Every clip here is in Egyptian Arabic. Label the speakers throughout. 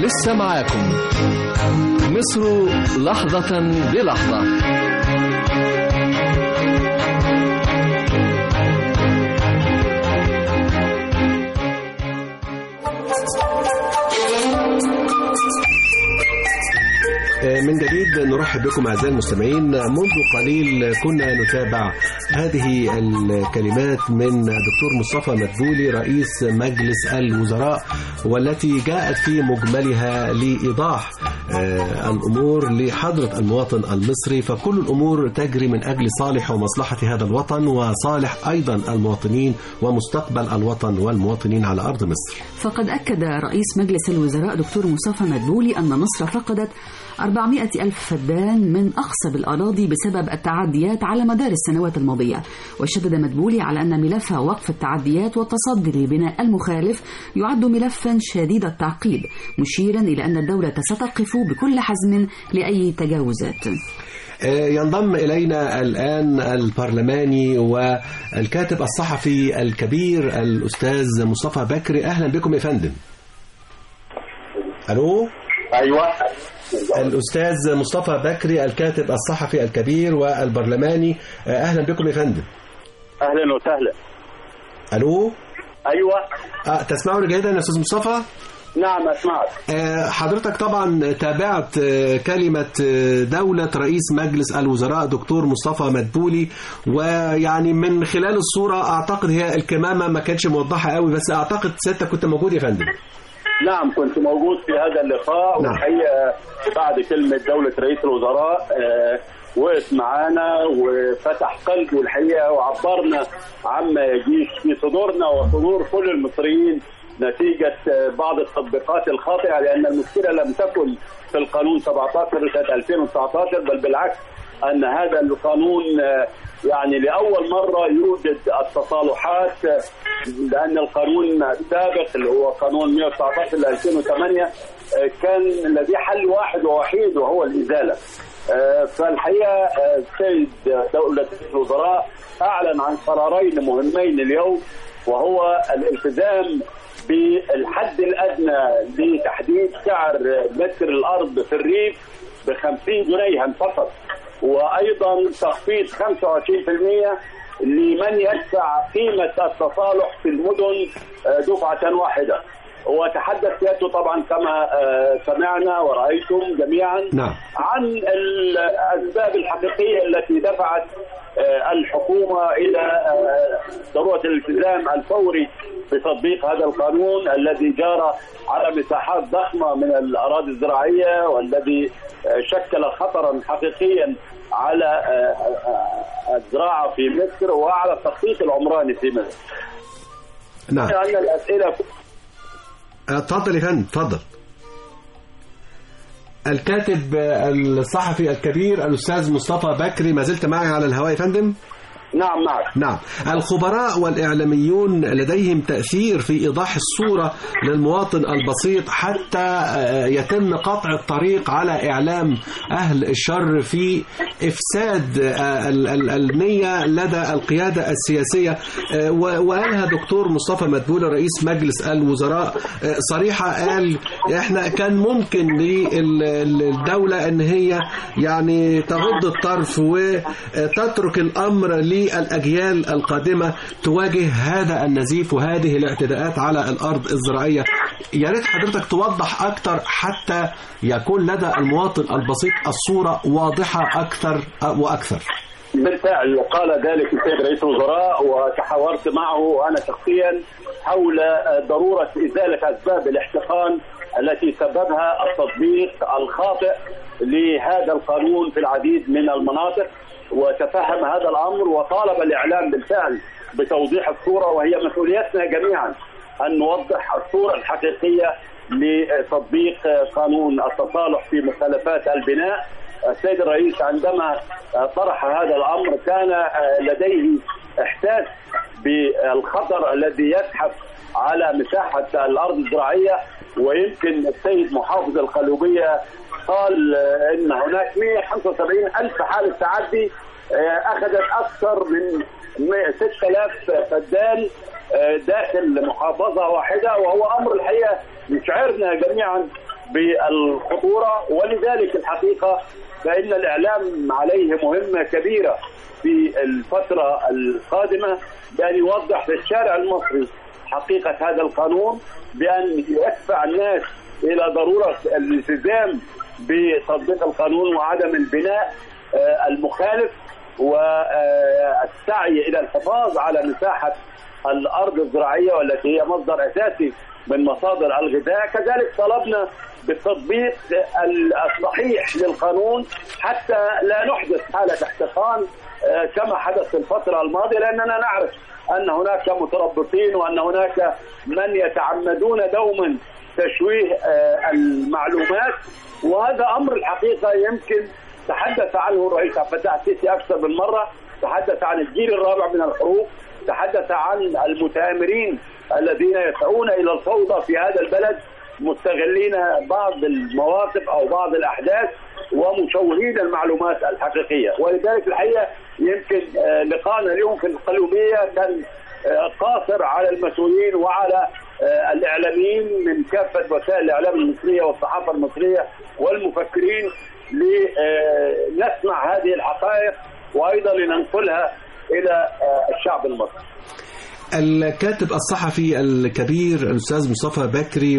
Speaker 1: لسه معاكم مصر لحظة بلحظة
Speaker 2: من جديد نرحب بكم أعزائي المستمعين منذ قليل كنا نتابع هذه الكلمات من دكتور مصطفى مدبولي رئيس مجلس الوزراء والتي جاءت في مجملها لإيضاح الأمور لحضرة المواطن المصري فكل الأمور تجري من أجل صالح ومصلحة هذا الوطن وصالح أيضا المواطنين ومستقبل الوطن والمواطنين على أرض مصر
Speaker 3: فقد أكد رئيس مجلس الوزراء دكتور مصطفى مدبولي أن مصر فقدت 400 ألف فدان من أخصب الأراضي بسبب التعديات على مدار السنوات الماضية وشدد مدبولي على أن ملف وقف التعديات والتصدي لبناء المخالف يعد ملفا شديد التعقيد مشيرا إلى أن الدولة ستقف بكل حزم لأي تجاوزات
Speaker 2: ينضم إلينا الآن البرلماني والكاتب الصحفي الكبير الأستاذ مصطفى بكري أهلا بكم يا فندم ألو
Speaker 4: أيوة
Speaker 2: الأستاذ مصطفى بكري الكاتب الصحفي الكبير والبرلماني أهلا بكم يا فندم
Speaker 4: أهلا وسهلا
Speaker 2: ألو
Speaker 4: أيوة
Speaker 2: أه تسمعني جيدا يا أستاذ مصطفى
Speaker 4: نعم أسمعك
Speaker 2: أه حضرتك طبعا تابعت كلمة دولة رئيس مجلس الوزراء دكتور مصطفى مدبولي ويعني من خلال الصورة أعتقد هي الكمامة ما كانتش موضحة قوي بس أعتقد سيادتك كنت موجود يا فندم
Speaker 4: نعم كنت موجود في هذا اللقاء
Speaker 2: نعم.
Speaker 4: والحقيقه بعد كلمه دوله رئيس الوزراء آه، وقف معانا وفتح قلبه الحقيقه وعبرنا عما يجيش في صدورنا وصدور كل المصريين نتيجة آه، بعض التطبيقات الخاطئة لأن المشكلة لم تكن في القانون 17 سنة 2019 بل بالعكس أن هذا القانون آه، يعني لأول مرة يوجد التصالحات آه، لأن القانون السابق اللي هو قانون 119 ل 2008 آه، كان لديه حل واحد ووحيد وهو الإزالة آه، فالحقيقة آه، السيد دولة الوزراء أعلن عن قرارين مهمين اليوم وهو الالتزام بالحد الأدنى لتحديد سعر متر الأرض في الريف ب 50 جنيها فقط وأيضا تخفيض 25% لمن يدفع قيمة التصالح في المدن آه، دفعة واحدة وتحدث سيادته طبعا كما آه، سمعنا ورأيتم جميعا
Speaker 2: نعم.
Speaker 4: عن الأسباب الحقيقية التي دفعت آه، الحكومة إلى آه، ضرورة الالتزام الفوري بتطبيق هذا القانون الذي جرى على مساحات ضخمة من الأراضي الزراعية والذي آه، شكل خطرا حقيقيا على آه، آه، الزراعة في مصر وعلى التخطيط العمراني في مصر.
Speaker 2: نعم
Speaker 4: لأن الأسئلة
Speaker 2: اتفضل يا فندم اتفضل الكاتب الصحفي الكبير الأستاذ مصطفى بكري ما زلت معي على الهواء يا فندم
Speaker 4: نعم معك
Speaker 2: نعم الخبراء والإعلاميون لديهم تأثير في إيضاح الصورة للمواطن البسيط حتى آه، يتم قطع الطريق على إعلام أهل الشر في إفساد آه، ال- ال- النية لدى القيادة السياسية آه، و- وقالها دكتور مصطفى مدبول رئيس مجلس الوزراء آه، صريحة قال إحنا كان ممكن للدولة أن هي يعني تغض الطرف وتترك الأمر للأجيال القادمة تواجه هذا النزيف وهذه الاعتداءات على الأرض الزراعية يا ريت حضرتك توضح أكتر حتى يكون لدى المواطن البسيط الصورة واضحة أكثر وأكثر
Speaker 4: بالفعل قال ذلك السيد رئيس الوزراء وتحاورت معه انا شخصيا حول ضروره ازاله اسباب الاحتقان التي سببها التطبيق الخاطئ لهذا القانون في العديد من المناطق وتفهم هذا الامر وطالب الاعلام بالفعل بتوضيح الصوره وهي مسؤوليتنا جميعا ان نوضح الصوره الحقيقيه لتطبيق قانون التصالح في مخالفات البناء السيد الرئيس عندما طرح هذا الامر كان لديه احساس بالخطر الذي يزحف على مساحه الارض الزراعيه ويمكن السيد محافظ القلوبيه قال ان هناك 175 الف حاله تعدي اخذت اكثر من 6000 فدان داخل محافظه واحده وهو امر الحقيقه يشعرنا جميعا بالخطوره ولذلك الحقيقه فان الاعلام عليه مهمه كبيره في الفتره القادمه بان يوضح للشارع المصري حقيقه هذا القانون بان يدفع الناس الى ضروره الالتزام بتطبيق القانون وعدم البناء آه، المخالف والسعي الى الحفاظ على مساحه الارض الزراعيه والتي هي مصدر اساسي من مصادر الغذاء كذلك طلبنا بالتطبيق الصحيح للقانون حتى لا نحدث حاله احتقان آه، كما حدث في الفتره الماضيه لاننا نعرف ان هناك متربصين وان هناك من يتعمدون دوما تشويه آه، المعلومات وهذا امر الحقيقه يمكن تحدث عنه الرئيس عبد الفتاح السيسي اكثر من مره تحدث عن الجيل الرابع من الحروب تحدث عن المتآمرين الذين يسعون الى الفوضى في هذا البلد مستغلين بعض المواقف او بعض الاحداث ومشوهين المعلومات الحقيقيه ولذلك الحقيقه يمكن آه، لقائنا اليوم في القليوبيه كان آه، قاصر على المسؤولين وعلى آه، الاعلاميين من كافه وسائل الاعلام المصريه والصحافه المصريه والمفكرين لنسمع هذه الحقائق وايضا لننقلها الى الشعب المصري.
Speaker 2: الكاتب الصحفي الكبير الأستاذ مصطفى بكري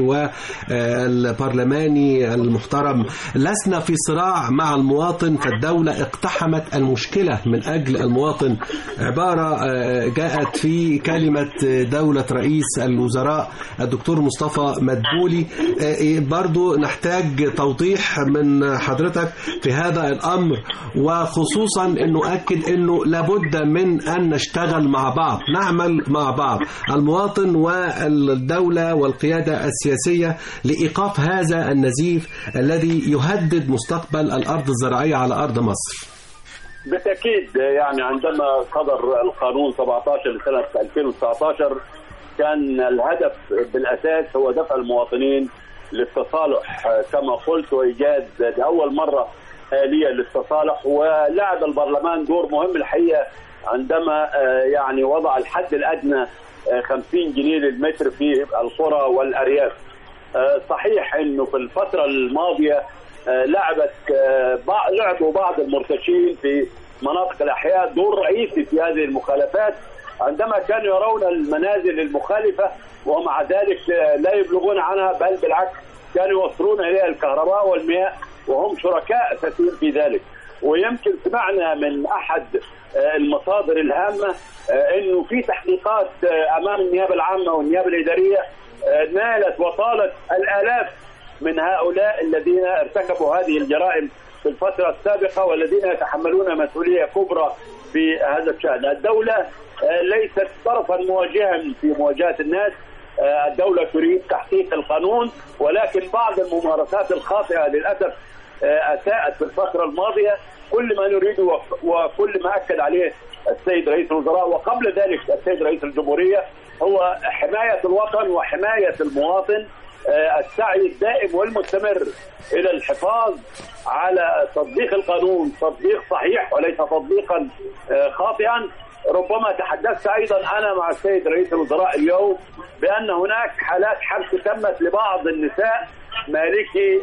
Speaker 2: والبرلماني المحترم لسنا في صراع مع المواطن فالدولة اقتحمت المشكلة من أجل المواطن عبارة جاءت في كلمة دولة رئيس الوزراء الدكتور مصطفى مدبولي برضو نحتاج توضيح من حضرتك في هذا الأمر وخصوصا أنه أكد أنه لابد من أن نشتغل مع بعض نعمل مع بعض المواطن والدولة والقيادة السياسية لإيقاف هذا النزيف الذي يهدد مستقبل الأرض الزراعية على أرض مصر
Speaker 4: بالتاكيد يعني عندما صدر القانون 17 لسنه 2019 كان الهدف بالاساس هو دفع المواطنين للتصالح كما قلت وايجاد لاول مره اليه للتصالح ولعب البرلمان دور مهم الحقيقه عندما يعني وضع الحد الادنى 50 جنيه للمتر في القرى والارياف. صحيح انه في الفتره الماضيه لعبت لعبوا بعض المرتشين في مناطق الاحياء دور رئيسي في هذه المخالفات عندما كانوا يرون المنازل المخالفه ومع ذلك لا يبلغون عنها بل بالعكس كانوا يوصلون اليها الكهرباء والمياه وهم شركاء اساسيين في ذلك ويمكن سمعنا من احد المصادر الهامه انه في تحقيقات امام النيابه العامه والنيابه الاداريه نالت وطالت الالاف من هؤلاء الذين ارتكبوا هذه الجرائم في الفتره السابقه والذين يتحملون مسؤوليه كبرى في هذا الشان، الدوله ليست طرفا مواجها في مواجهه الناس الدوله تريد تحقيق القانون ولكن بعض الممارسات الخاطئه للاسف اساءت في الفتره الماضيه كل ما نريده وكل ما اكد عليه السيد رئيس الوزراء وقبل ذلك السيد رئيس الجمهوريه هو حمايه الوطن وحمايه المواطن السعي الدائم والمستمر الى الحفاظ على تطبيق القانون تطبيق صحيح وليس تطبيقا خاطئا ربما تحدثت ايضا انا مع السيد رئيس الوزراء اليوم بان هناك حالات حبس تمت لبعض النساء مالكي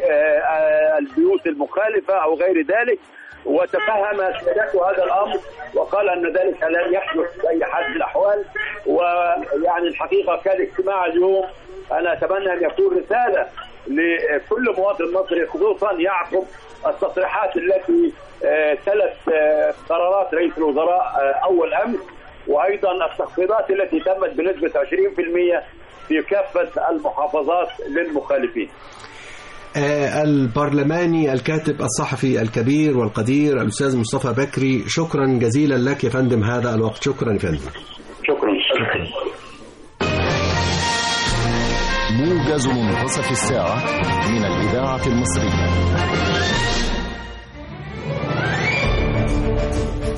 Speaker 4: البيوت المخالفه او غير ذلك وتفهم سيادته هذا الامر وقال ان ذلك لن يحدث باي حال من الاحوال ويعني الحقيقه كان اجتماع اليوم انا اتمنى ان يكون رساله لكل مواطن مصري خصوصا يعقب التصريحات التي تلت قرارات رئيس الوزراء اول امس وايضا التخفيضات التي تمت بنسبه 20% في كافه المحافظات للمخالفين.
Speaker 2: البرلماني الكاتب الصحفي الكبير والقدير الاستاذ مصطفى بكري شكرا جزيلا لك يا فندم هذا الوقت شكرا يا فندم
Speaker 4: شكرا
Speaker 2: شكرا
Speaker 1: موجز منتصف الساعة من الإذاعة المصرية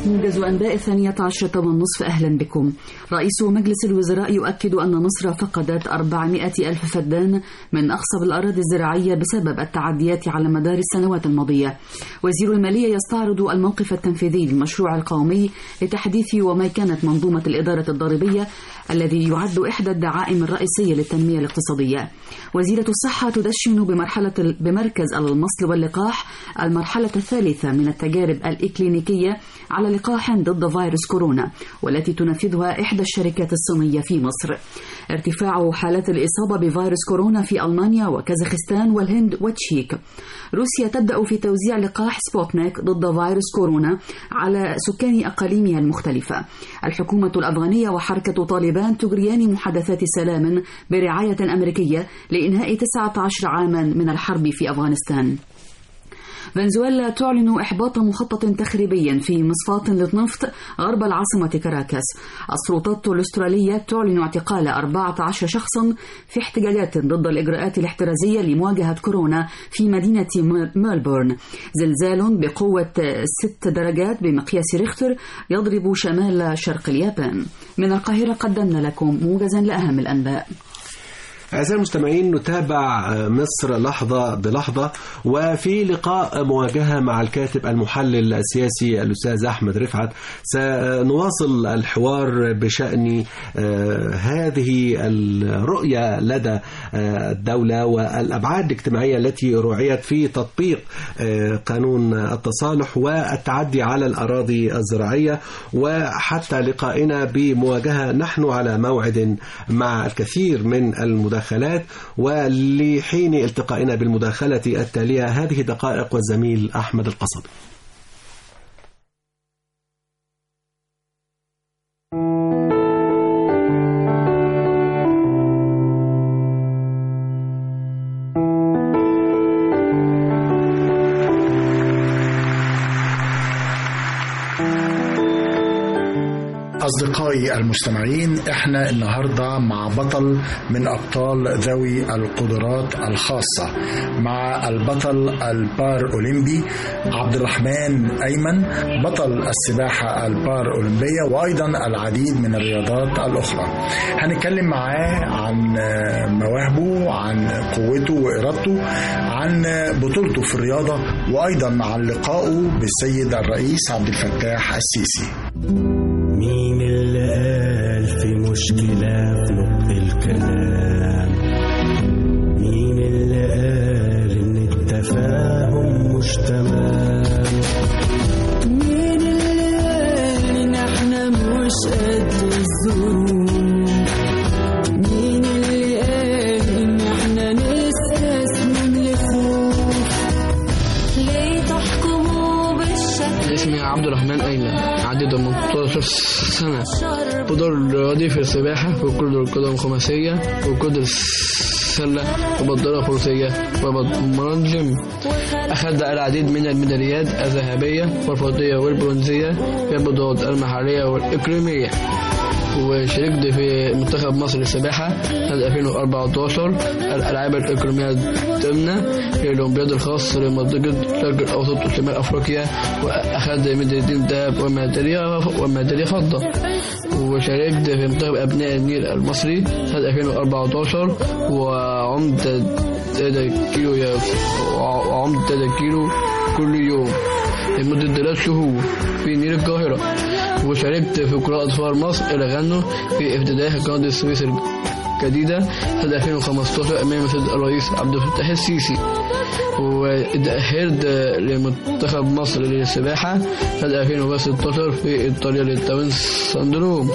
Speaker 3: موجز أنباء الثانية عشرة والنصف أهلا بكم رئيس مجلس الوزراء يؤكد أن مصر فقدت 400 ألف فدان من أخصب الأراضي الزراعية بسبب التعديات على مدار السنوات الماضية وزير المالية يستعرض الموقف التنفيذي للمشروع القومي لتحديث وميكنة منظومة الإدارة الضريبية الذي يعد إحدى الدعائم الرئيسية للتنمية الاقتصادية وزيرة الصحة تدشن بمرحلة بمركز المصل واللقاح المرحلة الثالثة من التجارب الإكلينيكية على لقاح ضد فيروس كورونا والتي تنفذها إحدى الشركات الصينية في مصر ارتفاع حالات الإصابة بفيروس كورونا في ألمانيا وكازاخستان والهند وتشيك روسيا تبدأ في توزيع لقاح سبوتنيك ضد فيروس كورونا على سكان أقاليمها المختلفة الحكومة الأفغانية وحركة طالبان تجريان محادثات سلام برعاية أمريكية لإنهاء 19 عاما من الحرب في أفغانستان فنزويلا تعلن إحباط مخطط تخريبي في مصفاة للنفط غرب العاصمة كراكاس السلطات الأسترالية تعلن اعتقال 14 شخصا في احتجاجات ضد الإجراءات الاحترازية لمواجهة كورونا في مدينة ميلبورن زلزال بقوة 6 درجات بمقياس ريختر يضرب شمال شرق اليابان من القاهرة قدمنا لكم موجزا لأهم الأنباء
Speaker 2: أعزائي المستمعين نتابع مصر لحظة بلحظة وفي لقاء مواجهة مع الكاتب المحلل السياسي الأستاذ أحمد رفعت سنواصل الحوار بشأن هذه الرؤية لدى الدولة والأبعاد الاجتماعية التي رعيت في تطبيق قانون التصالح والتعدي على الأراضي الزراعية وحتى لقائنا بمواجهة نحن على موعد مع الكثير من المداخلات المداخلات ولحين التقائنا بالمداخلة التالية هذه دقائق والزميل أحمد القصبي
Speaker 5: أصدقائي المستمعين إحنا النهاردة مع بطل من أبطال ذوي القدرات الخاصة مع البطل البار أولمبي عبد الرحمن أيمن بطل السباحة البار أولمبية وأيضا العديد من الرياضات الأخرى هنتكلم معاه عن مواهبه عن قوته وإرادته عن بطولته في الرياضة وأيضا عن لقائه بالسيد الرئيس عبد الفتاح السيسي
Speaker 6: مين اللي قال في مشكلة في نطق الكلام مين اللي قال إن التفاهم مش تمام
Speaker 7: مين اللي قال إن إحنا مش قد الظروف مين اللي قال إن إحنا نستسلم لخوف ليه تحكموا بالشكل
Speaker 8: اسمي عبد الرحمن أيمن عندي 18 سنة بدور رياضي في السباحة في كرة القدم الخماسية وكرة السلة وبالضرة فروسية وبتمرن جيم أخذت العديد من الميداليات الذهبية والفضية والبرونزية في البطولات المحلية والإقليمية وشاركت في منتخب مصر للسباحة سنة 2014 الألعاب الإقليمية الثامنة في الأولمبياد الخاص لمنطقة الشرق الأوسط وشمال أفريقيا وأخذت ميداليتين ذهب وميدالية وميدالية فضة وشاركت في منتخب أبناء النيل المصري سنة 2014 وعمت 3 كيلو وعمت 3 كيلو كل يوم لمدة ثلاث شهور في نيل القاهرة وشاركت في قراءة أطفال مصر إلى غنوا في افتتاح قناة السويس الجديدة سنة 2015 أمام السيد الرئيس عبد الفتاح السيسي واتأهلت لمنتخب مصر للسباحة سنة 2016 في إيطاليا للتاون سندروم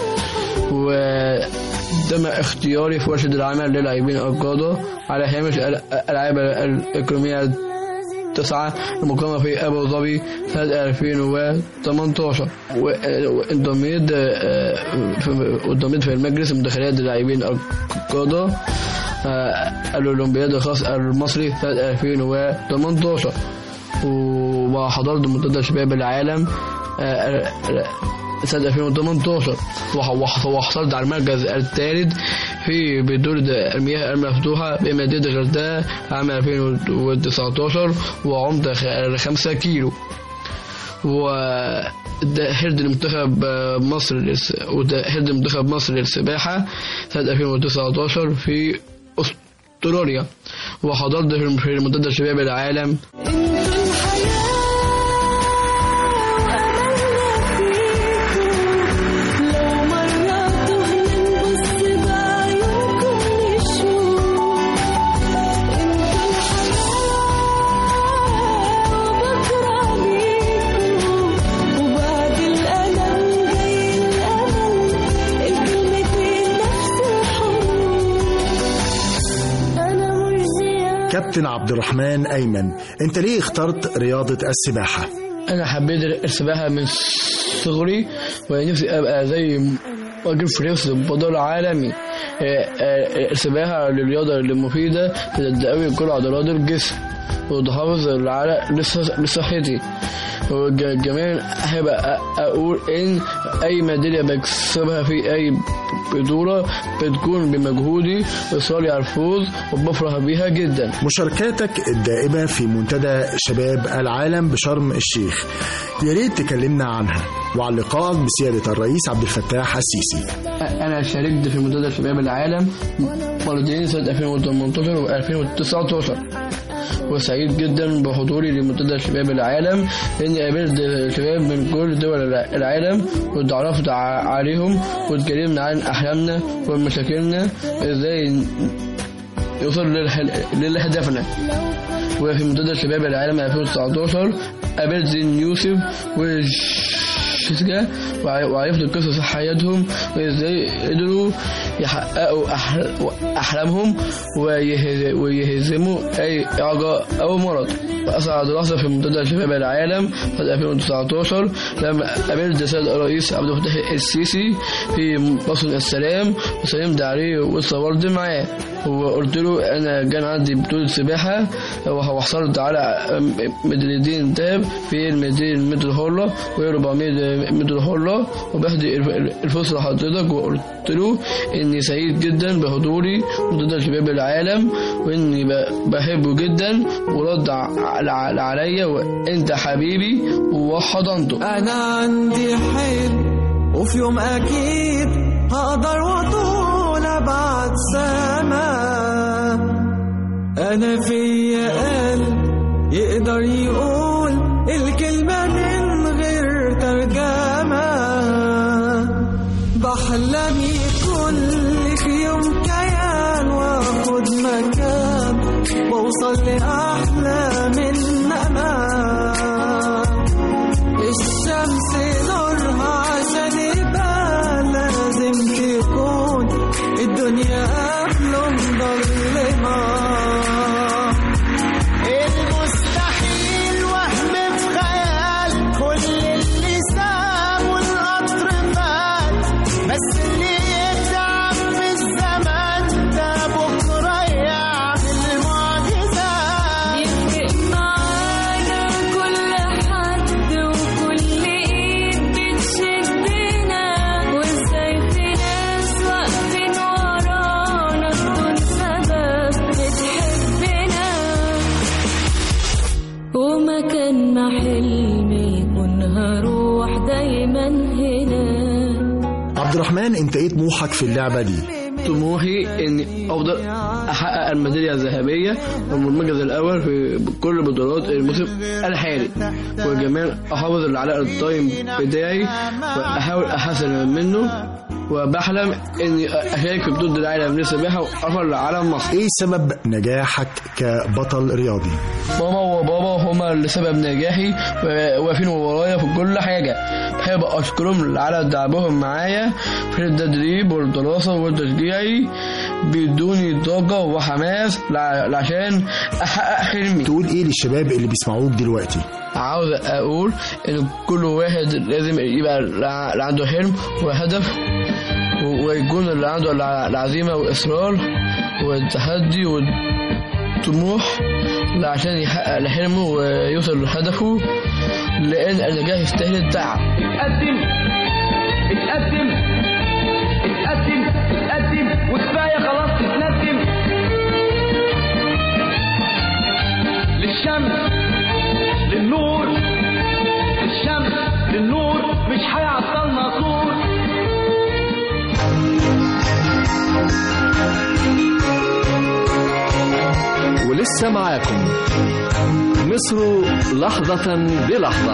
Speaker 8: وتم اختياري في ورشة العمل للاعبين القادة على هامش الألعاب الإقليمية تسعة المقامة في أبو ظبي سنة 2018 وانضميت وانضميت في المجلس مدخلات اللاعبين القادة الأولمبياد الخاص المصري سنة 2018 وحضرت منتدى شباب العالم سنة 2018 وحصلت على المركز الثالث في بطولة المياه المفتوحة بمدينة الغردقة عام 2019 وعمت 5 كيلو و وتأهلت لمنتخب مصر للس... وتأهلت لمنتخب مصر للسباحة سنة 2019 في أستراليا وحضرت في منتدى شباب العالم
Speaker 7: لو مرة تهمل بص بعيونكم نشوف انتوا الحياة وبكرة عليكم وبعد الألم جاي الأمل الكلمتين نفس الحروف أنا مش زيادة
Speaker 5: كابتن عبد الرحمن أيمن أنت ليه اخترت رياضة السباحة؟
Speaker 8: أنا حبيت السباحة من صغري ونفسي أبقى زي وأجيب فلوس بطل عالمي آه، آه، السباحة للرياضة المفيدة تقوي كل عضلات الجسم وتحافظ على لص- لصحتي وكمان أحب أ- أقول إن أي ميدالية بكسبها في أي بطولة بتكون بمجهودي وإصراري على الفوز وبفرح بيها جدا
Speaker 5: مشاركاتك الدائمة في منتدى شباب العالم بشرم الشيخ يا ريت تكلمنا عنها وعن لقائك بسيادة الرئيس عبد الفتاح السيسي
Speaker 8: أنا شاركت في منتدى شباب العالم مرتين سنة 2018 و 2019 وسعيد جدا بحضوري لمنتدى شباب العالم لأني قابلت شباب من كل دول العالم واتعرفت ع- عليهم واتكلمنا عن أحلامنا ومشاكلنا إزاي يوصل للح- لهدفنا وفي منتدى شباب العالم 2019 قابلت زين يوسف وشيسكا وع- وعرفت قصص حياتهم وازاي قدروا يحققوا أح- احلامهم ويه- ويهزموا اي اعاقه او مرض واسعد لحظه في منتدى شباب العالم سنه 2019 لما قابلت السيد الرئيس عبد الفتاح السيسي في مصر السلام وسلمت عليه واتصورت معاه وقلت له انا كان عندي بطوله سباحه وحصلت على ميداليتين ذهب في ال 200 متر حره و 400 متر حره وبهدي الفرصه لحضرتك وقلت له اني سعيد جدا بحضوري منتدى شباب العالم واني ب- بحبه جدا ورد ع- عليا وانت حبيبي وحضنته
Speaker 9: أنا عندي حلم وفي يوم أكيد هقدر وطول أبعد سما أنا فيا قلب يقدر يقول الكلمة من غير ترجمة بحلم يكون لي في يوم كيان واخد مكان واوصل لأحلى من أمان الشمس نورها عشان يبقى لازم تكون الدنيا قبله مظلمة المستحيل وهم في خيال كل اللي سابه القطر فات بس اللي يتعب في الزمن ده بكرة يعمل معجزات
Speaker 7: يفرق معانا كل حد وكل ايد بتشدنا وازاي في ناس واقفين ورانا بدون سبب بتحبنا ومكان ما حلمي يكون هروح دايما هنا
Speaker 5: عبد الرحمن أنت إيه طموحك في اللعبة دي؟
Speaker 8: طموحي اني افضل احقق الميداليه الذهبيه والمركز الاول في كل بطولات الموسم الحالي وكمان احافظ على التايم بتاعي واحاول احسن منه وبحلم اني اشارك في بطوله العالم للسباحه وارفع لعالم مصر
Speaker 5: إيه سبب نجاحك كبطل رياضي؟
Speaker 8: ماما وبابا هما اللي سبب نجاحي و- واقفين ورايا في كل حاجة بحب أشكرهم على دعمهم معايا في التدريب والدراسة والتشجيعي بيدوني طاقة وحماس لع- عشان أحقق حلمي
Speaker 5: تقول إيه للشباب اللي بيسمعوك دلوقتي؟
Speaker 8: عاوز أقول إن كل واحد لازم يبقى الع- اللي عنده حلم وهدف و- ويكون اللي عنده الع- العزيمة والإصرار والتحدي والطموح عشان يحقق حلمه ويوصل لهدفه لأن النجاح يستاهل التعب
Speaker 10: اتقدم اتقدم اتقدم اتقدم وكفايه خلاص تتندم للشمس للنور للشمس للنور
Speaker 1: لسه معاكم مصر لحظة بلحظة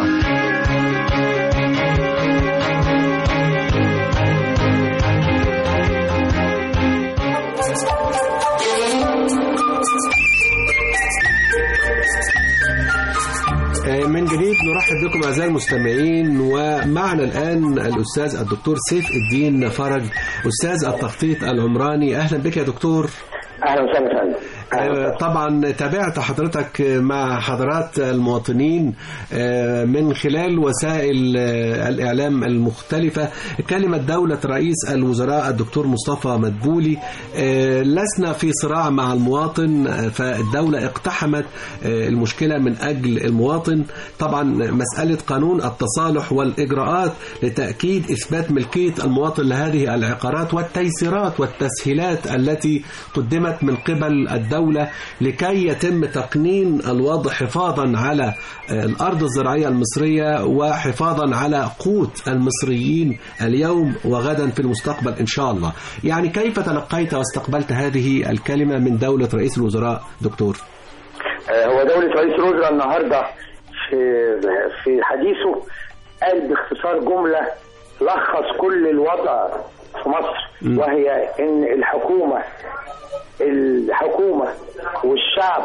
Speaker 2: من جديد نرحب بكم اعزائي المستمعين ومعنا الان الاستاذ الدكتور سيف الدين فرج استاذ التخطيط العمراني اهلا بك يا دكتور
Speaker 11: اهلا وسهلا فندم
Speaker 2: آه، طبعا تابعت حضرتك مع حضرات المواطنين آه، من خلال وسائل آه، الإعلام المختلفة كلمة دولة رئيس الوزراء الدكتور مصطفى مدبولي آه، لسنا في صراع مع المواطن آه، فالدولة اقتحمت آه، المشكلة من أجل المواطن طبعا مسألة قانون التصالح والإجراءات لتأكيد إثبات ملكية المواطن لهذه العقارات والتيسيرات والتسهيلات التي قدمت من قبل الدولة لكي يتم تقنين الوضع حفاظا على آه، الأرض الزراعية المصرية وحفاظا على قوت المصريين اليوم وغدا في المستقبل إن شاء الله يعني كيف تلقيت واستقبلت هذه الكلمة من دولة رئيس الوزراء دكتور
Speaker 11: آه، هو دولة رئيس الوزراء النهارده في في حديثه قال باختصار جملة لخص كل الوضع في مصر
Speaker 2: م.
Speaker 11: وهي ان الحكومة الحكومة والشعب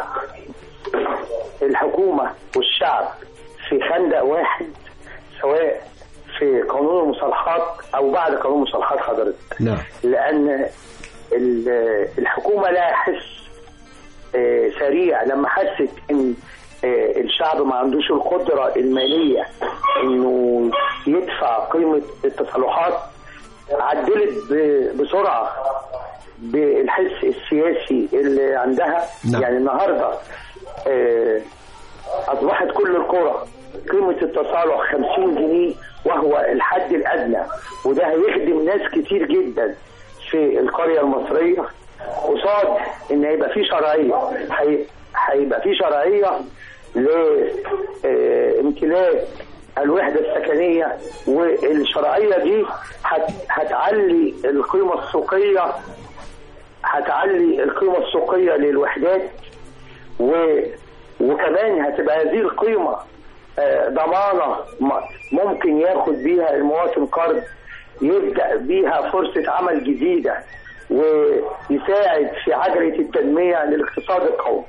Speaker 11: الحكومة والشعب في خندق واحد سواء في قانون المصالحات او بعد قانون المصالحات حضرتك
Speaker 2: نعم
Speaker 11: لان ال- الحكومه لها حس آه، سريع لما حست ان آه، الشعب ما عندوش القدره الماليه انه يدفع قيمه التصالحات عدلت ب- بسرعه بالحس السياسي اللي عندها
Speaker 2: نعم.
Speaker 11: يعني النهارده آه، اصبحت كل القرى قيمه التصالح 50 جنيه وهو الحد الادنى وده هيخدم ناس كتير جدا في القريه المصريه قصاد ان هيبقى في شرعيه هي- هيبقى في شرعيه لامتلاك الوحده السكنيه والشرعيه دي هت- هتعلي القيمه السوقيه هتعلي القيمه السوقيه للوحدات و... وكمان هتبقى هذه القيمة آه، ضمانة م- ممكن ياخد بيها المواطن قرض يبدأ بيها فرصة عمل جديدة ويساعد في عجلة التنمية للاقتصاد القومي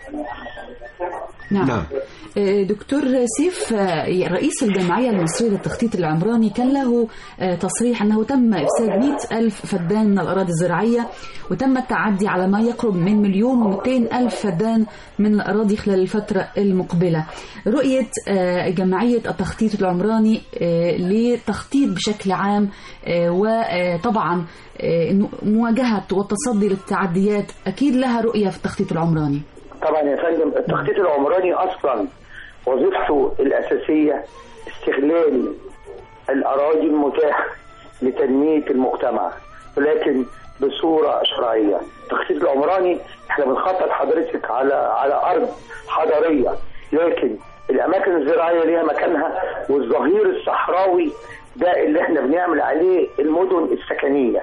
Speaker 3: نعم,
Speaker 2: نعم.
Speaker 3: آه، دكتور سيف آه، رئيس الجمعية المصرية للتخطيط العمراني كان له آه، تصريح أنه تم إفساد 100 ألف فدان من الأراضي الزراعية وتم التعدي على ما يقرب من مليون و200 ألف فدان من الأراضي خلال الفترة المقبلة رؤية آه، جمعية التخطيط العمراني آه، لتخطيط بشكل عام آه، وطبعا آه، إنه مواجهة والتصدي للتعديات أكيد لها رؤية في التخطيط العمراني
Speaker 11: طبعا يا فندم التخطيط العمراني أصلا وظيفته الأساسية استغلال الأراضي المتاحة لتنمية المجتمع ولكن بصورة شرعية التخطيط العمراني احنا بنخطط حضرتك على على أرض حضرية لكن الأماكن الزراعية ليها مكانها والظهير الصحراوي ده اللي احنا بنعمل عليه المدن السكنية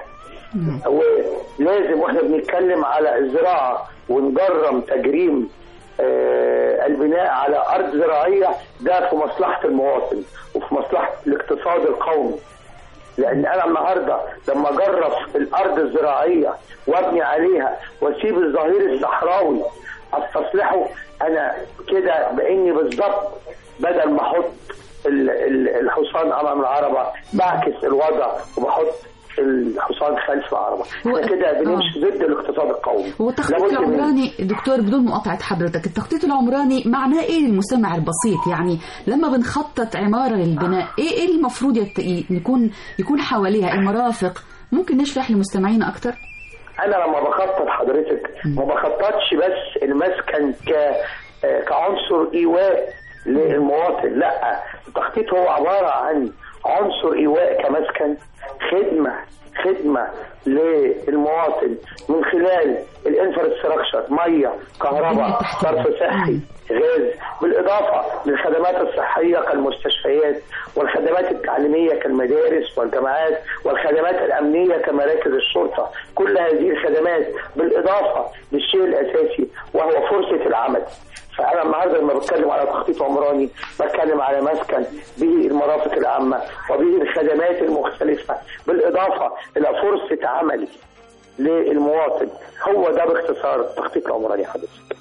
Speaker 11: ولازم واحنا بنتكلم على الزراعة ونجرم تجريم آه، البناء على أرض زراعية ده في مصلحة المواطن وفي مصلحة الاقتصاد القومي لأن أنا النهاردة لما أجرف الأرض الزراعية وأبني عليها وأسيب الظهير الصحراوي أستصلحه أنا كده بإني بالظبط بدل ما أحط ال- ال- الحصان أمام العربة بعكس الوضع وبحط الحصان خلف العربة احنا كده بنمشي ضد الاقتصاد القومي
Speaker 3: هو التخطيط
Speaker 11: لابد من-
Speaker 3: العمراني دكتور بدون مقاطعة حضرتك التخطيط العمراني معناه ايه للمستمع البسيط يعني لما بنخطط عمارة للبناء ايه ايه المفروض يت- يكون يكون حواليها المرافق ممكن نشرح لمستمعينا اكتر
Speaker 11: انا لما بخطط حضرتك ما بخططش بس المسكن ك آه، كعنصر ايواء للمواطن لا التخطيط هو عباره عن عنصر ايواء كمسكن خدمه خدمه للمواطن من خلال الانفراستراكشر ميه كهرباء صرف صحي غاز بالإضافة للخدمات الصحية كالمستشفيات والخدمات التعليمية كالمدارس والجامعات والخدمات الأمنية كمراكز الشرطة كل هذه الخدمات بالاضافه للشيء الاساسي وهو فرصه العمل فانا النهارده لما بتكلم على تخطيط عمراني بتكلم على مسكن به المرافق العامه وبه الخدمات المختلفه بالاضافه الى فرصه عمل للمواطن هو ده باختصار التخطيط العمراني حضرتك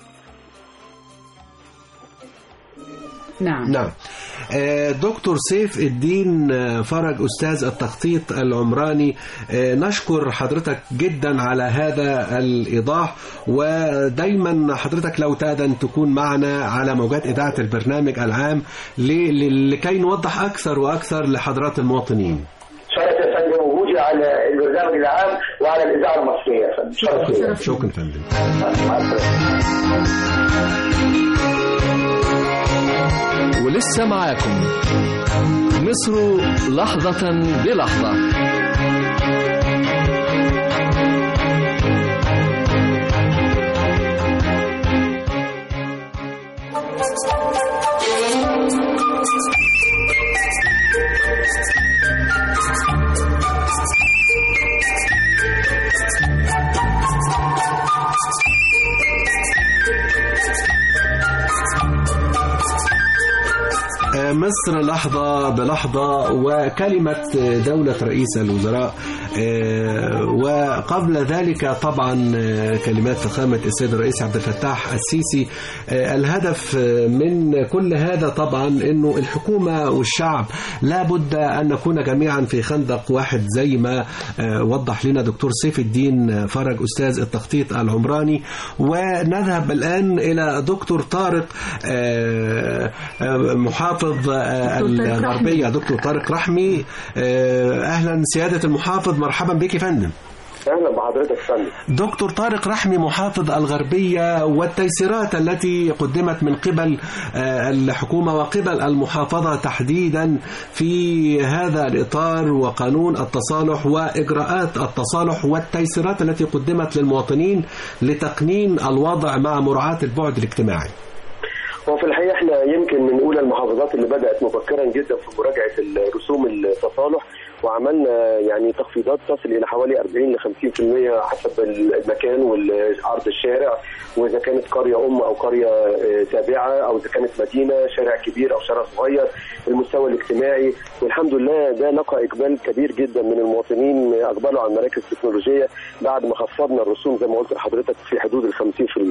Speaker 3: نعم
Speaker 2: نعم آه، دكتور سيف الدين آه، فرج أستاذ التخطيط العمراني آه، نشكر حضرتك جدا على هذا الإيضاح ودايما حضرتك لو تأذن تكون معنا على موجات إذاعة البرنامج العام ل- ل- لكي نوضح أكثر وأكثر لحضرات المواطنين
Speaker 11: شرف يا فندم وجودي على البرنامج العام وعلى الاذاعه المصريه يا فندم شرف ليا.
Speaker 2: شكرا فندم
Speaker 11: مع السلامه
Speaker 1: ولسه معاكم مصر لحظة بلحظة
Speaker 2: آه، مصر لحظة بلحظة وكلمة دولة رئيس الوزراء آه، وقبل ذلك طبعا آه، كلمات فخامة السيد الرئيس عبد الفتاح السيسي آه، الهدف آه، من كل هذا طبعا انه الحكومة والشعب لابد ان نكون جميعا في خندق واحد زي ما آه، وضح لنا دكتور سيف الدين فرج استاذ التخطيط العمراني ونذهب الان الى دكتور طارق آه، آه، محافظ آه،
Speaker 3: دكتور طارق
Speaker 2: الغربية دكتور طارق رحمي آه، اهلا سيادة المحافظ مرحبا بك يا فندم
Speaker 12: اهلا بحضرتك يا فندم
Speaker 2: دكتور طارق رحمي محافظ الغربية والتيسيرات التي قدمت من قبل آه، الحكومة وقبل المحافظة تحديدا في هذا الإطار وقانون التصالح وإجراءات التصالح والتيسيرات التي قدمت للمواطنين لتقنين الوضع مع مراعاة البعد الاجتماعي
Speaker 12: هو في الحقيقه احنا يمكن من اولى المحافظات اللي بدات مبكرا جدا في مراجعه رسوم التصالح وعملنا يعني تخفيضات تصل الى حوالي 40 ل 50% حسب المكان وعرض الشارع واذا كانت قريه ام او قريه آه، تابعه او اذا كانت مدينه شارع كبير او شارع صغير المستوى الاجتماعي والحمد لله ده لقى اقبال كبير جدا من المواطنين اقبلوا على المراكز التكنولوجيه بعد ما خفضنا الرسوم زي ما قلت لحضرتك في حدود ال 50%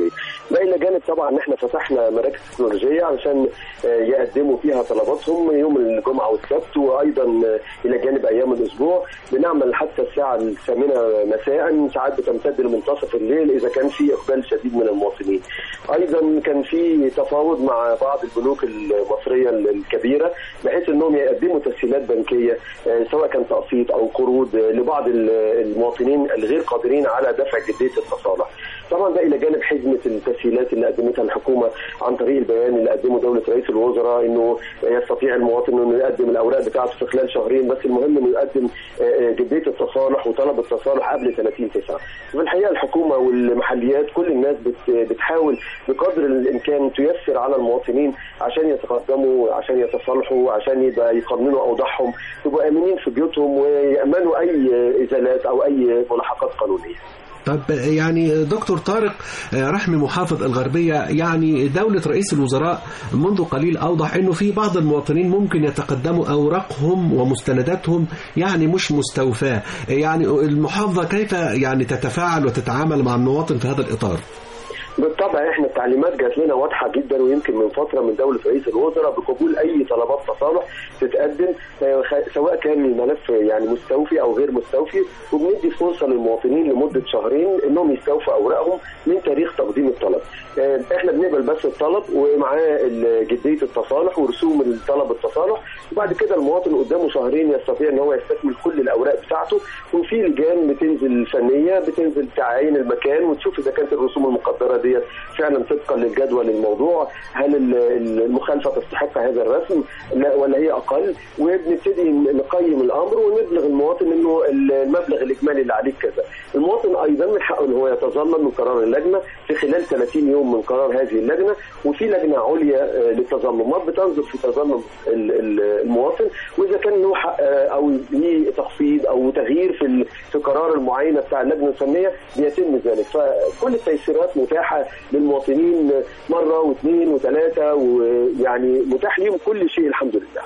Speaker 12: ده الى جانب طبعا ان احنا فتحنا مراكز تكنولوجيه علشان آه، يقدموا فيها طلباتهم يوم الجمعه والسبت وايضا آه، الى جانب ايام الاسبوع بنعمل حتى الساعه الثامنه مساء ساعات بتمتد لمنتصف الليل اذا كان في اقبال شديد من المواطنين. ايضا كان في تفاوض مع بعض البنوك المصريه الكبيره بحيث انهم يقدموا تسهيلات بنكيه آه، سواء كان تقسيط او قروض آه، لبعض ال- المواطنين الغير قادرين على دفع جديه التصالح. طبعا ده الى جانب حزمه التسهيلات اللي قدمتها الحكومه عن طريق البيان اللي قدمه دوله رئيس الوزراء انه يستطيع المواطن انه يقدم الاوراق بتاعته في خلال شهرين بس المهم انه يقدم آه، آه، جديه التصالح وطلب التصالح قبل 30 9 في الحقيقه الحكومه والمحليات كل الناس بت- بتحاول بقدر الامكان تيسر على المواطنين عشان يتقدموا عشان يتصالحوا عشان يبقى يقننوا اوضاعهم يبقوا امنين في بيوتهم ويامنوا اي ازالات او اي ملاحقات قانونيه
Speaker 2: طب يعني دكتور طارق آه، رحمي محافظ الغربية يعني دولة رئيس الوزراء منذ قليل أوضح أنه في بعض المواطنين ممكن يتقدموا أوراقهم ومستنداتهم يعني مش مستوفاة يعني المحافظة كيف يعني تتفاعل وتتعامل مع المواطن في هذا الإطار
Speaker 12: بالطبع احنا التعليمات جات لنا واضحه جدا ويمكن من فتره من دوله رئيس الوزراء بقبول اي طلبات تصالح تتقدم آه، خ- سواء كان الملف يعني مستوفي او غير مستوفي وبندي فرصه للمواطنين لمده شهرين انهم يستوفوا اوراقهم من تاريخ تقديم الطلب. آه، احنا بنقبل بس الطلب ومعاه ال- جديه التصالح ورسوم الطلب التصالح وبعد كده المواطن قدامه شهرين يستطيع ان هو يستكمل كل الاوراق بتاعته وفي لجان بتنزل فنيه بتنزل تعاين المكان وتشوف اذا كانت الرسوم المقدره ديت فعلا طبقا للجدول الموضوع هل ال- ال- المخالفه تستحق هذا الرسم لا ولا هي اقل وبنبتدي نقيم الامر ونبلغ المواطن انه المبلغ الاجمالي اللي عليك كذا المواطن ايضا من حقه ان هو يتظلم من قرار اللجنه في خلال 30 يوم من قرار هذه اللجنه وفي لجنه عليا آه، للتظلمات بتنظر في تظلم ال- ال- المواطن واذا كان له حق آه، او ليه تخفيض او تغيير في ال- في قرار المعاينه بتاع اللجنه الفنيه بيتم ذلك فكل التيسيرات متاحه للمواطنين مره واثنين وثلاثه ويعني متاح ليهم كل شيء الحمد لله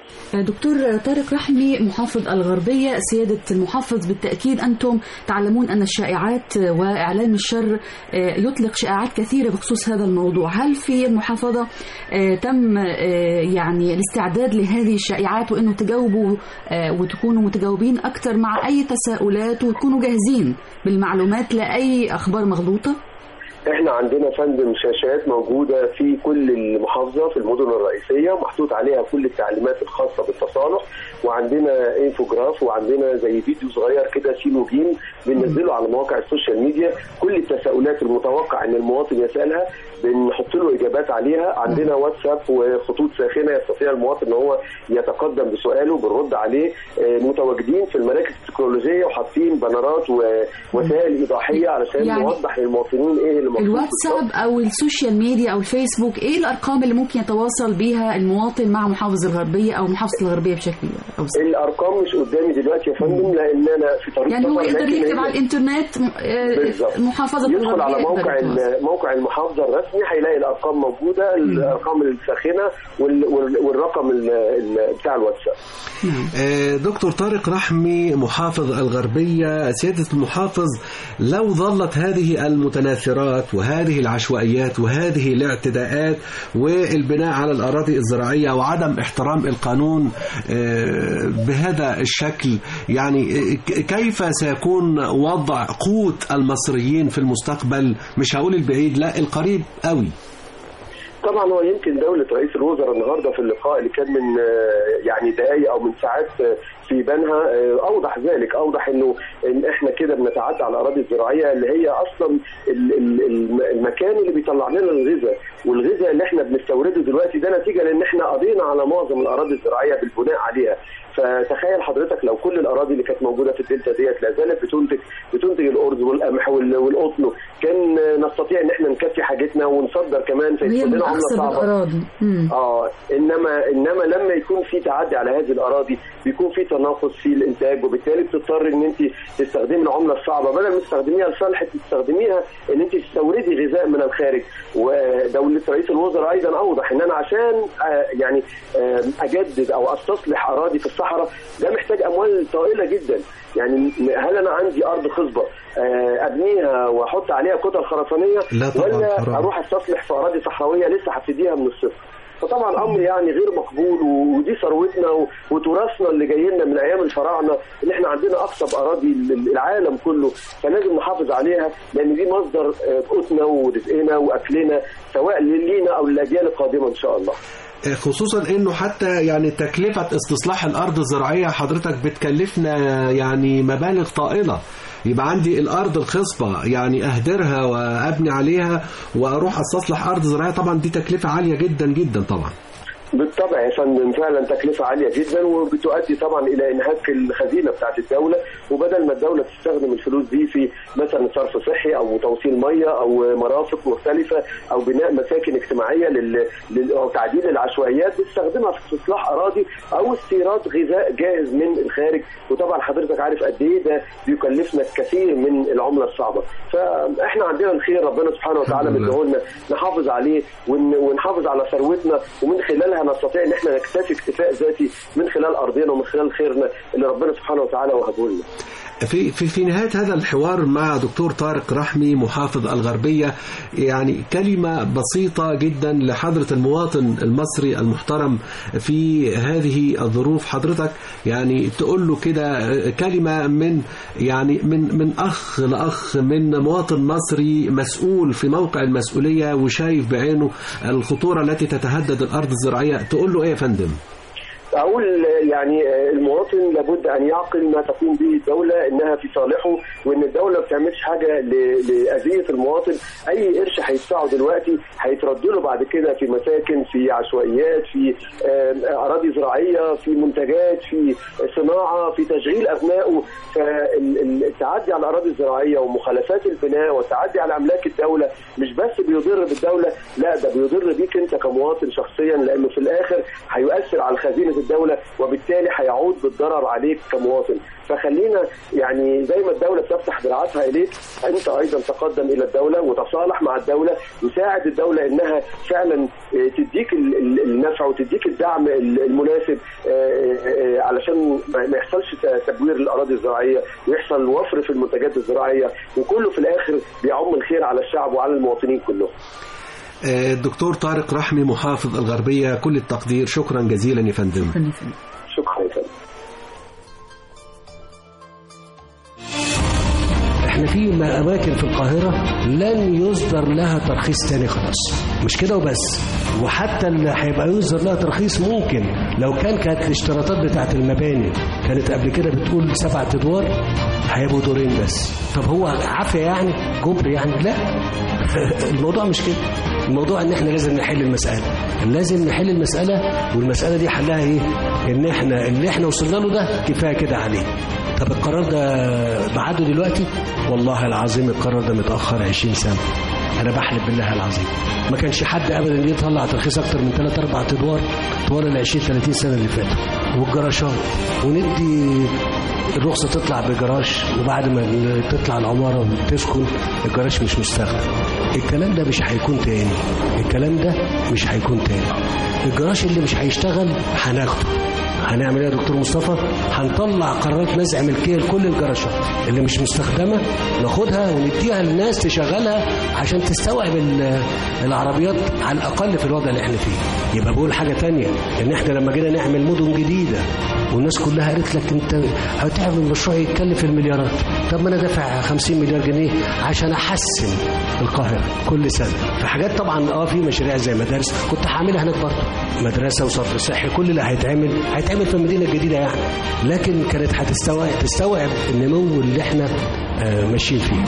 Speaker 3: دكتور طارق رحمي محافظ الغربية سيادة المحافظ بالتأكيد أنتم تعلمون أن الشائعات وإعلام الشر آه، يطلق شائعات كثيرة بخصوص هذا الموضوع هل في المحافظة آه، تم آه، يعني الاستعداد لهذه الشائعات وأنه تجاوبوا آه، وتكونوا متجاوبين أكثر مع أي تساؤلات وتكونوا جاهزين بالمعلومات لأي أخبار مغلوطة؟
Speaker 12: احنا عندنا فندم شاشات موجوده في كل المحافظه في المدن الرئيسيه محطوط عليها كل التعليمات الخاصه بالتصالح وعندنا انفوجراف وعندنا زي فيديو صغير كده سين وجيم بننزله على مواقع السوشيال ميديا كل التساؤلات المتوقع ان المواطن يسالها بنحط له اجابات عليها عندنا واتساب وخطوط ساخنه يستطيع المواطن ان هو يتقدم بسؤاله بنرد عليه آه، متواجدين في المراكز التكنولوجيه وحاطين بانرات ووسائل ايضاحيه علشان
Speaker 3: يعني
Speaker 12: نوضح للمواطنين ايه اللي موجود
Speaker 3: الواتساب او السوشيال ميديا او الفيسبوك ايه الارقام اللي ممكن يتواصل بيها المواطن مع محافظ الغربيه او محافظه الغربيه بشكل اوسع
Speaker 12: الارقام مش قدامي دلوقتي يا فندم لان انا في طريق
Speaker 3: يعني هو
Speaker 12: سفر،
Speaker 3: يقدر
Speaker 12: لكن
Speaker 3: يكتب
Speaker 12: هي-
Speaker 3: على الانترنت آه،
Speaker 12: بالظبط.
Speaker 3: محافظه
Speaker 12: يدخل
Speaker 3: الغربيه
Speaker 12: على
Speaker 3: يقدر
Speaker 12: موقع
Speaker 3: يتواصل.
Speaker 12: ال- موقع المحافظه الرسمي هيلاقي الارقام موجوده الارقام الساخنه وال- وال- والرقم ال- ال- بتاع الواتساب
Speaker 2: آه، دكتور طارق رحمي محافظ الغربية سيادة المحافظ لو ظلت هذه المتناثرات وهذه العشوائيات وهذه الاعتداءات والبناء على الأراضي الزراعية وعدم احترام القانون آه، بهذا الشكل يعني آه، ك- كيف سيكون وضع قوت المصريين في المستقبل مش هقول البعيد لا القريب قوي
Speaker 12: طبعا هو يمكن دولة رئيس الوزراء النهارده في اللقاء اللي كان من آه، يعني دقائق او من ساعات آه، في بنها آه، اوضح ذلك اوضح انه ان احنا كده بنتعدى على الاراضي الزراعيه اللي هي اصلا ال- ال- الم- المكان اللي بيطلع لنا الغذاء والغذاء اللي احنا بنستورده دلوقتي ده نتيجه لان احنا قضينا على معظم الاراضي الزراعيه بالبناء عليها فتخيل حضرتك لو كل الاراضي اللي كانت موجوده في الدلتا ديت لا زالت بتنتج بتنتج الارز والقمح وال- والقطن كان نستطيع ان احنا نكفي حاجتنا ونصدر كمان
Speaker 3: وهي
Speaker 12: فيكون
Speaker 3: من
Speaker 12: لنا عمله
Speaker 3: اخصب
Speaker 12: صعبه
Speaker 3: الاراضي مم.
Speaker 12: اه انما انما لما يكون في تعدي على هذه الاراضي بيكون في تناقص في الانتاج وبالتالي بتضطر ان انت تستخدمي العمله الصعبه بدل ما تستخدميها لصالح تستخدميها ان انت تستوردي غذاء من الخارج ودوله رئيس الوزراء ايضا اوضح ان انا عشان آه، يعني آه، اجدد او استصلح اراضي في الصحراء ده محتاج اموال طائله جدا يعني هل انا عندي ارض خصبه آه، ابنيها واحط عليها كتل خرسانيه
Speaker 2: لا طبعاً،
Speaker 12: ولا
Speaker 2: حرام.
Speaker 12: اروح استصلح في اراضي صحراويه لسه هبتديها من الصفر فطبعا امر يعني غير مقبول ودي ثروتنا و- وتراثنا اللي جاي لنا من ايام الفراعنه ان احنا عندنا اقصى اراضي ال- العالم كله فلازم نحافظ عليها لان دي مصدر آه، قوتنا ورزقنا واكلنا سواء لينا او للاجيال القادمه ان شاء الله
Speaker 2: خصوصا انه حتى يعني تكلفة استصلاح الارض الزراعية حضرتك بتكلفنا يعني مبالغ طائلة يبقى عندي الارض الخصبة يعني اهدرها وابني عليها واروح استصلح ارض زراعية طبعا دي تكلفة عالية جدا جدا طبعا
Speaker 12: بالطبع يا فندم فعلا تكلفة عالية جدا وبتؤدي طبعا إلى إنهاك الخزينة بتاعت الدولة وبدل ما الدولة تستخدم الفلوس دي في مثلا صرف صحي أو توصيل مية أو مرافق مختلفة أو بناء مساكن اجتماعية لل... لل... أو تعديل العشوائيات بتستخدمها في استصلاح أراضي أو استيراد غذاء جاهز من الخارج وطبعا حضرتك عارف قد إيه ده بيكلفنا الكثير من العملة الصعبة فإحنا عندنا الخير ربنا سبحانه وتعالى
Speaker 2: الحمد لله.
Speaker 12: مديهولنا نحافظ عليه ون... ونحافظ على ثروتنا ومن خلالها نستطيع ان احنا نكتفي اكتفاء ذاتي من خلال ارضنا ومن خلال خيرنا اللي ربنا سبحانه وتعالى وهبه لنا.
Speaker 2: في في في نهاية هذا الحوار مع دكتور طارق رحمي محافظ الغربية يعني كلمة بسيطة جدا لحضرة المواطن المصري المحترم في هذه الظروف حضرتك يعني تقول له كده كلمة من يعني من من أخ لأخ من مواطن مصري مسؤول في موقع المسؤولية وشايف بعينه الخطورة التي تتهدد الأرض الزراعية تقول له إيه يا فندم؟
Speaker 12: اقول يعني المواطن لابد ان يعقل ما تقوم به الدوله انها في صالحه وان الدوله ما بتعملش حاجه ل- لاذيه المواطن اي قرش هيدفعه دلوقتي هيترد له بعد كده في مساكن في عشوائيات في آم، اراضي زراعيه في منتجات في صناعه في تشغيل ابنائه فالتعدي على الاراضي الزراعيه ومخالفات البناء والتعدي على املاك الدوله مش بس بيضر بالدوله لا ده بيضر بيك انت كمواطن شخصيا لانه في الاخر هيؤثر على خزينه الدوله وبالتالي هيعود بالضرر عليك كمواطن فخلينا يعني زي ما الدوله بتفتح دراعاتها اليك انت ايضا تقدم الى الدوله وتصالح مع الدوله وساعد الدوله انها فعلا آه، تديك ال- ال- النفع وتديك الدعم ال- المناسب آه، آه، آه، علشان ما ما يحصلش ت- تدوير الاراضي الزراعيه ويحصل وفر في المنتجات الزراعيه وكله في الاخر بيعم الخير على الشعب وعلى المواطنين كلهم
Speaker 2: آه، الدكتور طارق رحمي محافظ الغربية كل التقدير شكرا جزيلا يا فندم
Speaker 12: شكرا يا فندم
Speaker 6: احنا في اماكن في القاهره لن يصدر لها ترخيص تاني خلاص مش كده وبس وحتى اللي هيبقى يصدر لها ترخيص ممكن لو كان كانت الاشتراطات بتاعت المباني كانت قبل كده بتقول سبع ادوار هيبقوا دورين بس طب هو عافيه يعني جبر يعني لا الموضوع مش كده الموضوع ان احنا لازم نحل المساله لازم نحل المساله والمساله دي حلها ايه ان احنا اللي احنا وصلنا له ده كفايه كده عليه طب القرار ده بعده دلوقتي والله العظيم القرار ده متاخر 20 سنه انا بحلف بالله العظيم ما كانش حد ابدا يطلع ترخيص اكتر من 3 4 ادوار طوال ال 20 30 سنه اللي فاتوا والجراشات وندي الرخصه تطلع بجراج وبعد ما تطلع العماره وتسكن الجراج مش مستخدم الكلام ده مش هيكون تاني الكلام ده مش هيكون تاني الجراج اللي مش هيشتغل هناخده هنعمل ايه يا دكتور مصطفى؟ هنطلع قرارات نزع ملكيه لكل الجراشات اللي مش مستخدمه ناخدها ونديها للناس تشغلها عشان تستوعب ال- العربيات على الاقل في الوضع اللي احنا فيه. يبقى بقول حاجه تانية ان احنا لما جينا نعمل مدن جديده والناس كلها قالت لك انت هتعمل مشروع يتكلف المليارات طب ما انا دافع 50 مليار جنيه عشان احسن القاهره كل سنه في حاجات طبعا اه في مشاريع زي مدارس كنت هعملها هناك برضه مدرسه وصرف صحي كل اللي هيتعمل هيتعمل في المدينه الجديده يعني لكن كانت هتستوعب تستوعب النمو اللي احنا آه ماشيين فيه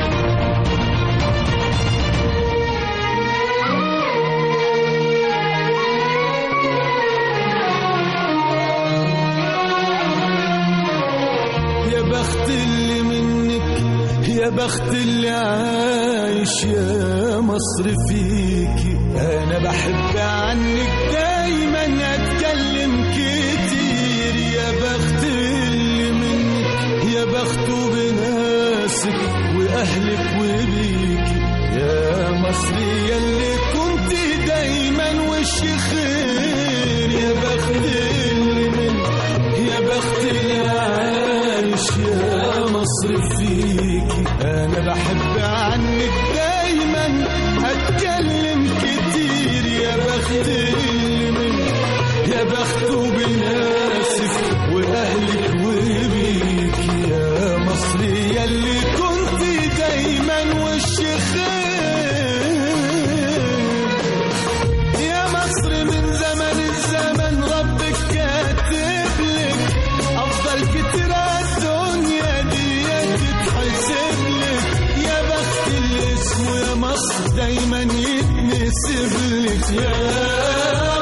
Speaker 9: يا بخت اللي منك يا بخت اللي عايش يا مصر فيكي انا بحب عنك دايما اتكلم كتير يا بخت اللي منك يا بخت بناسك واهلك وبيكي يا مصر يلي كنت دايما وش خير يا بخت اللي منك يا بخت اللي عايش يا مصر فيكي انا بحب عنك دايما اتكلم كتير يا بخت اللي منك يا بخت بناسك واهلك وبيكي يا مصر يلي كنت دايما وش خير يا مصر من زمن الزمن ربك كاتب لك افضل كتير الدنيا دي تتحسب لك يا بخت اللي اسمه يا مصر دايما يتنسب لك يا